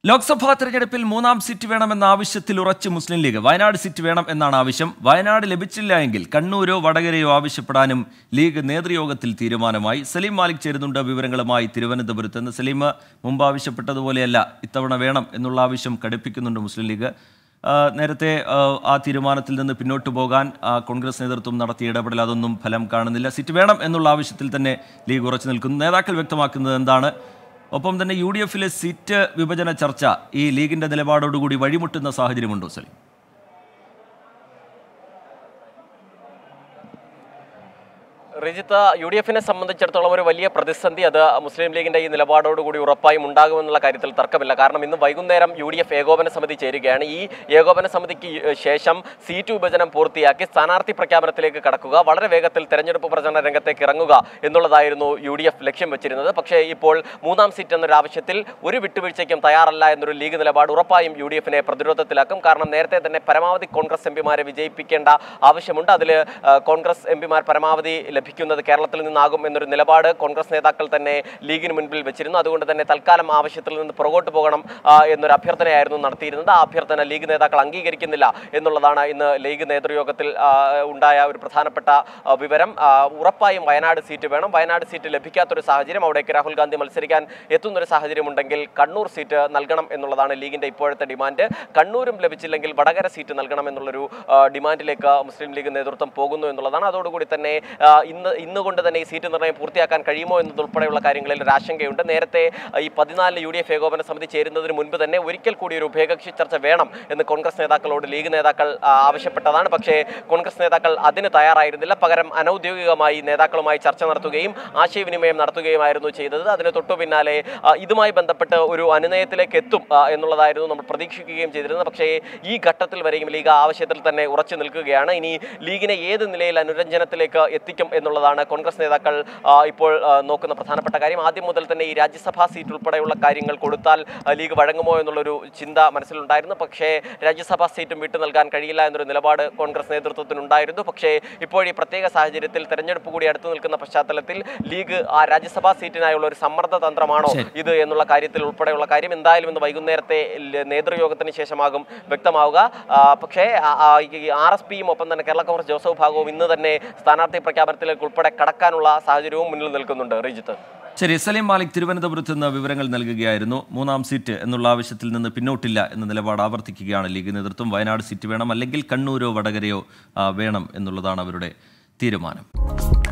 ലോക്സഭാ തെരഞ്ഞെടുപ്പിൽ മൂന്നാം സീറ്റ് വേണമെന്ന ആവശ്യത്തിൽ ഉറച്ച് മുസ്ലിം ലീഗ് വയനാട് സീറ്റ് വേണം എന്നാണ് ആവശ്യം വയനാട് ലഭിച്ചില്ല എങ്കിൽ കണ്ണൂരോ വടകരയോ ആവശ്യപ്പെടാനും ലീഗ് നേതൃയോഗത്തിൽ തീരുമാനമായി സലീം മാലിക് ചേരുന്നുണ്ട് വിവരങ്ങളുമായി തിരുവനന്തപുരത്ത് നിന്ന് സലീം മുമ്പ് ആവശ്യപ്പെട്ടതുപോലെയല്ല ഇത്തവണ വേണം എന്നുള്ള ആവശ്യം കടുപ്പിക്കുന്നുണ്ട് മുസ്ലിം ലീഗ് ആ, നേരത്തെ ആ, ആ തീരുമാനത്തിൽ നിന്ന് പിന്നോട്ട് പോകാൻ ആ, കോൺഗ്രസ് നേതൃത്വം നടത്തിയ ഇടപെടൽ അതൊന്നും ഫലം കാണുന്നില്ല സീറ്റ് വേണം എന്നുള്ള ആവശ്യത്തിൽ തന്നെ ലീഗ് ഉറച്ചു നിൽക്കുന്നു നേതാക്കൾ വ്യക്തമാക്കുന്നത് എന്താണ് ഒപ്പം തന്നെ യു ഡി എഫിലെ സീറ്റ് വിഭജന ചർച്ച ഈ ലീഗിന്റെ നിലപാടോടുകൂടി വഴിമുട്ടുന്ന സാഹചര്യമുണ്ടോ സലീം റിജിത്ത് യു ഡി എഫിനെ സംബന്ധിച്ചിടത്തോളം ഒരു വലിയ പ്രതിസന്ധി അത് മുസ്ലിം ലീഗിന്റെ ഈ നിലപാടോടുകൂടി ഉറപ്പായും ഉണ്ടാകുമെന്നുള്ള കാര്യത്തിൽ തർക്കമില്ല കാരണം ഇന്ന് വൈകുന്നേരം യു ഡി എഫ് ഏകോപന സമിതി ചേരുകയാണ് ഈ ഏകോപന സമിതിക്ക് ശേഷം സീറ്റ് വിഭജനം പൂർത്തിയാക്കി സ്ഥാനാർത്ഥി പ്രഖ്യാപനത്തിലേക്ക് കടക്കുക വളരെ വേഗത്തിൽ തെരഞ്ഞെടുപ്പ് പ്രചരണ രംഗത്തേക്ക് ഇറങ്ങുക എന്നുള്ളതായിരുന്നു യു ഡി എഫ് ലക്ഷ്യം വെച്ചിരുന്നത് പക്ഷേ ഇപ്പോൾ മൂന്നാം സീറ്റ് എന്നൊരു ആവശ്യത്തിൽ ഒരു വിട്ടുവീഴ്ചയ്ക്കും തയ്യാറല്ല എന്നൊരു ലീഗ് നിലപാട് ഉറപ്പായും യു ഡി എഫിനെ പ്രതിരോധത്തിലാക്കും കാരണം നേരത്തെ തന്നെ പരമാവധി കോൺഗ്രസ് എം പിമാരെ വിജയിപ്പിക്കേണ്ട ആവശ്യമുണ്ട് അതിൽ കോൺഗ്രസ് എം പിമാർ പരമാവധി ലഭിക്കുന്നത് കേരളത്തിൽ നിന്നാകും എന്നൊരു നിലപാട് കോൺഗ്രസ് നേതാക്കൾ തന്നെ ലീഗിന് മുൻപിൽ വെച്ചിരുന്നു അതുകൊണ്ട് തന്നെ തൽക്കാലം ആവശ്യത്തിൽ നിന്ന് പുറകോട്ട് പോകണം ആ, എന്നൊരു അഭ്യർത്ഥനയായിരുന്നു നടത്തിയിരുന്നത് ആ അഭ്യർത്ഥന ലീഗ് നേതാക്കൾ അംഗീകരിക്കുന്നില്ല എന്നുള്ളതാണ് ഇന്ന് ലീഗ് നേതൃയോഗത്തിൽ ആ, ഉണ്ടായ ഒരു പ്രധാനപ്പെട്ട ആ, വിവരം ആ, ഉറപ്പായും വയനാട് സീറ്റ് വേണം വയനാട് സീറ്റ് ലഭിക്കാത്തൊരു സാഹചര്യം അവിടേക്ക് രാഹുൽ ഗാന്ധി മത്സരിക്കാൻ എത്തുന്നൊരു സാഹചര്യമുണ്ടെങ്കിൽ കണ്ണൂർ സീറ്റ് നൽകണം എന്നുള്ളതാണ് ലീഗിന്റെ ഇപ്പോഴത്തെ ഡിമാൻഡ് കണ്ണൂരും ലഭിച്ചില്ലെങ്കിൽ വടകര സീറ്റ് നൽകണം എന്നുള്ളൊരു ആ, ഡിമാൻഡിലേക്ക് മുസ്ലിം ലീഗ് നേതൃത്വം പോകുന്നു എന്നുള്ളതാണ് അതോടുകൂടി തന്നെ ആ, ഇന്ന് ഇന്ന് കൊണ്ട് തന്നെ ഈ സീറ്റ് നിർണ്ണയം പൂർത്തിയാക്കാൻ കഴിയുമോ എന്നതുൾപ്പെടെയുള്ള കാര്യങ്ങളിൽ ഒരു ആശങ്കയുണ്ട് നേരത്തെ ആ, ഈ പതിനാലിന് യു ഡി എഫ് ഏകോപന സമിതി ചേരുന്നതിന് മുൻപ് തന്നെ ഒരിക്കൽ കൂടി ഒരു ഉഭയകക്ഷി ചർച്ച വേണം എന്ന് കോൺഗ്രസ് നേതാക്കളോട് ലീഗ് നേതാക്കൾ ആ, ആവശ്യപ്പെട്ടതാണ് പക്ഷേ കോൺഗ്രസ് നേതാക്കൾ അതിന് തയ്യാറായിരുന്നില്ല പകരം അനൗദ്യോഗികമായി നേതാക്കളുമായി ചർച്ച നടത്തുകയും ആശയവിനിമയം നടത്തുകയുമായിരുന്നു ചെയ്തത് അതിന് തൊട്ടു പിന്നാലെ ആ, ഇതുമായി ബന്ധപ്പെട്ട് ഒരു അനുനയത്തിലേക്ക് എത്തും ആ, എന്നുള്ളതായിരുന്നു നമ്മൾ പ്രതീക്ഷിക്കുകയും ചെയ്തിരുന്നത് പക്ഷേ ഈ ഘട്ടത്തിൽ വരെയും ലീഗ് ആ ആവശ്യത്തിൽ തന്നെ ഉറച്ചു നിൽക്കുകയാണ് ഇനി ലീഗിനെ ഏത് നിലയിൽ അനുരഞ്ജനത്തിലേക്ക് എത്തിക്കും എന്നുള്ളതാണ് കോൺഗ്രസ് നേതാക്കൾ ആ, ഇപ്പോൾ ആ, നോക്കുന്ന പ്രധാനപ്പെട്ട കാര്യം ആദ്യം മുതൽ തന്നെ ഈ രാജ്യസഭാ സീറ്റ് ഉൾപ്പെടെയുള്ള കാര്യങ്ങൾ കൊടുത്താൽ ആ, ലീഗ് വഴങ്ങുമോ എന്നുള്ളൊരു ചിന്ത മനസ്സിലുണ്ടായിരുന്നു പക്ഷേ രാജ്യസഭാ സീറ്റും വിട്ടു നൽകാൻ കഴിയില്ല എന്നൊരു നിലപാട് കോൺഗ്രസ് നേതൃത്വത്തിനുണ്ടായിരുന്നു പക്ഷേ ഇപ്പോൾ ഈ പ്രത്യേക സാഹചര്യത്തിൽ തെരഞ്ഞെടുപ്പ് കൂടി അടുത്തു നിൽക്കുന്ന പശ്ചാത്തലത്തിൽ ലീഗ് ആ രാജ്യസഭാ സീറ്റിനായുള്ള ഒരു സമ്മർദ്ദ തന്ത്രമാണോ ശരി. ഇത് എന്നുള്ള കാര്യത്തിൽ ഉൾപ്പെടെയുള്ള കാര്യം എന്തായാലും ഇന്ന് വൈകുന്നേരത്തെ ല- നേതൃയോഗത്തിന് ശേഷമാകും വ്യക്തമാവുക ആ, പക്ഷേ ആർ എസ് പിയും ഒപ്പം തന്നെ കേരള കോൺഗ്രസ് ജോസഫ് ഭാഗവും ഇന്ന് തന്നെ സ്ഥാനാർത്ഥി പ്രഖ്യാപനത്തിലേക്ക് ഉൾപ്പെടെ കടക്കാനുള്ള സാഹചര്യവും മുന്നിൽ നിൽക്കുന്നുണ്ട് റിജിത്ത് ശരി സലീം മാലിക് തിരുവനന്തപുരത്ത് നിന്ന് വിവരങ്ങൾ നൽകുകയായിരുന്നു മൂന്നാം സീറ്റ് എന്നുള്ള ആവശ്യത്തിൽ നിന്ന് പിന്നോട്ടില്ല എന്ന നിലപാട് ആവർത്തിക്കുകയാണ് ലീഗ് നേതൃത്വം വയനാട് സീറ്റ് വേണം അല്ലെങ്കിൽ കണ്ണൂരോ വടകരയോ ആ, വേണം എന്നുള്ളതാണ് അവരുടെ തീരുമാനം